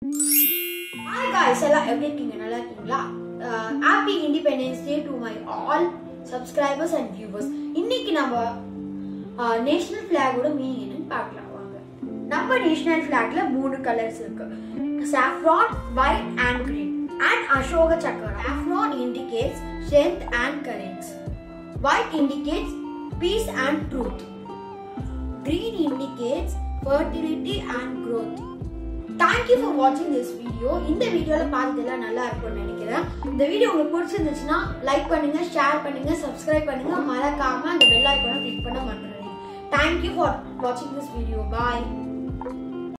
hi guys எல்லாம் எப்படி இருக்கீங்க நல்லா இருக்கீங்களா happy independence day to my all subscribers and viewers இன்னைக்கு நம்ம நேஷனல் ஃபிளாகோட மீனிங் என்னன்னு பார்க்கலாம் வாங்க நம்ம நேஷனல் ஃபிளாக்ல மூணு கலர்ஸ் இருக்கு saffron white and green and ashoka chakra saffron indicates strength and courage white indicates peace and truth green indicates fertility and growth thank you for வாட்சிங் this video இந்த வீடியோவில் பார்த்ததெல்லாம் நல்லா இருக்கும்னு நினைக்கிறேன் இந்த வீடியோ உங்களுக்கு பிடிச்சிருந்துச்சுன்னா லைக் பண்ணுங்க ஷேர் பண்ணுங்க சப்ஸ்கிரைப் பண்ணுங்க மறக்காம அந்த பெல் ஐக்கானை கிளிக் பண்ண மறந்துடுறீங்க தேங்க்யூ ஃபார் வாட்சிங் திஸ் வீடியோ பாய்